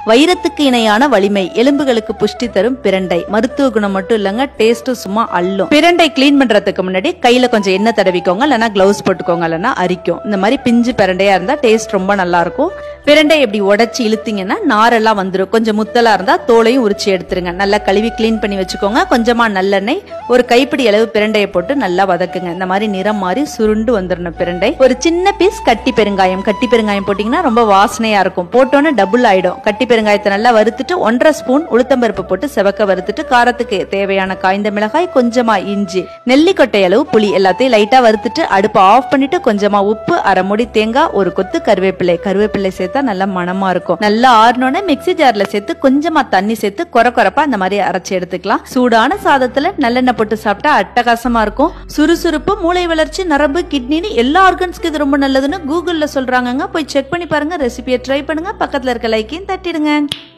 வைரத்துக்கு இணையான வலிமை எலும்புகளுக்கு புஷ்டி தரும் பிரண்டை மருத்துவ குணம் மட்டும் இல்லங்க டேஸ்டும் சும்மா அள்ளும் பிரண்டை க்ளீன் பண்றதுக்கு முன்னாடி கையில கொஞ்சம் எண்ணெய் தடவிக்கோங்க இல்லைன்னா கிளவுஸ் போட்டுக்கோங்க இல்லைன்னா அரிக்கும் இந்த மாதிரி பிஞ்சு பிரண்டையா இருந்தா டேஸ்ட் ரொம்ப நல்லா இருக்கும் பிரண்டை இப்படி உடைச்சு இழுத்தீங்கன்னா நாரெல்லாம் வந்துடும் கொஞ்சம் முத்தலா இருந்தா தோலையும் உரிச்சு எடுத்துருங்க நல்லா கழுவி க்ளீன் பண்ணி வச்சுக்கோங்க கொஞ்சமா நல்லெண்ணெய் ஒரு கைப்பிடி அளவு பிரண்டையை போட்டு நல்லா வதக்குங்க இந்த மாதிரி நிறம் மாறி சுருண்டு வந்துடணும் பிரண்டை ஒரு சின்ன பீஸ் கட்டி பெருங்காயம் கட்டி பெருங்காயம் போட்டீங்கன்னா ரொம்ப வாசனையா இருக்கும் போட்டோன்னே டபுள் ஆயிடும் கட்டி பெருங்காயத்தை நல்லா வறுத்துட்டு ஒன்றரை ஸ்பூன் உளுத்தம்பருப்பு போட்டு செவக்க வறுத்துட்டு காரத்துக்கு தேவையான காய்ந்த மிளகாய் கொஞ்சமா இஞ்சி நெல்லிக்கொட்டை அளவு புளி எல்லாத்தையும் லைட்டா வறுத்துட்டு அடுப்பை ஆஃப் பண்ணிட்டு கொஞ்சமா உப்பு அரை முடி தேங்காய் ஒரு கொத்து கருவேப்பிலை கருவேப்பிலை சேர்த்தா நல்லா மணமா இருக்கும் நல்லா ஆறுனோட மிக்ஸி ஜார்ல சேர்த்து கொஞ்சமா தண்ணி சேர்த்து கொர கொரப்பா அந்த மாதிரி அரைச்சு எடுத்துக்கலாம் சூடான சாதத்துல நல்லெண்ணெய் போட்டு சாப்பிட்டா அட்டகாசமா இருக்கும் சுறுசுறுப்பு மூளை வளர்ச்சி நரம்பு கிட்னின்னு எல்லா ஆர்கன்ஸ்க்கு இது ரொம்ப நல்லதுன்னு கூகுள்ல சொல்றாங்கங்க போய் செக் பண்ணி பாருங்க ரெசிபியை ட்ரை பண்ணுங்க பக்கத்துல இருக்க லைக்கையும் தட்டிடுங்க